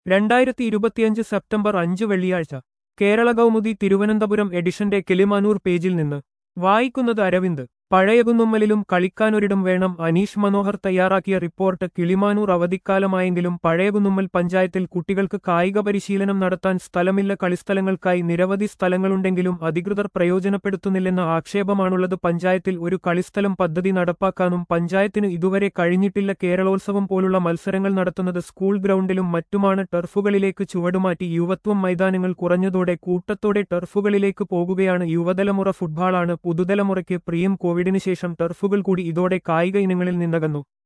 രണ്ടായിരത്തി ഇരുപത്തിയഞ്ച് സെപ്റ്റംബർ അഞ്ച് വെള്ളിയാഴ്ച കേരള കൗമുദി തിരുവനന്തപുരം എഡിഷന്റെ കിളിമാനൂർ പേജിൽ നിന്ന് വായിക്കുന്നത് അരവിന്ദ് പഴയകുന്നുമ്മലിലും കളിക്കാനൊരിടം വേണം അനീഷ് മനോഹർ തയ്യാറാക്കിയ റിപ്പോർട്ട് കിളിമാനൂർ അവധിക്കാലമായെങ്കിലും പഴയകുന്നുമ്മൽ പഞ്ചായത്തിൽ കുട്ടികൾക്ക് കായിക പരിശീലനം നടത്താൻ സ്ഥലമില്ല കളിസ്ഥലങ്ങൾക്കായി നിരവധി സ്ഥലങ്ങളുണ്ടെങ്കിലും അധികൃതർ പ്രയോജനപ്പെടുത്തുന്നില്ലെന്ന ആക്ഷേപമാണുള്ളത് പഞ്ചായത്തിൽ ഒരു കളിസ്ഥലം പദ്ധതി നടപ്പാക്കാനും പഞ്ചായത്തിന് ഇതുവരെ കഴിഞ്ഞിട്ടില്ല കേരളോത്സവം പോലുള്ള മത്സരങ്ങൾ നടത്തുന്നത് സ്കൂൾ ഗ്രൗണ്ടിലും മറ്റുമാണ് ടർഫുകളിലേക്ക് ചുവടുമാറ്റി യുവത്വം മൈതാനങ്ങൾ കുറഞ്ഞതോടെ കൂട്ടത്തോടെ ടർഫുകളിലേക്ക് പോകുകയാണ് യുവതലമുറ ഫുട്ബോളാണ് പുതുതലമുറയ്ക്ക് പ്രിയം കോവിഡിന് ശേഷം ടർഫുകൾ കൂടി ഇതോടെ കായിക ഇനങ്ങളിൽ നിന്നകന്നു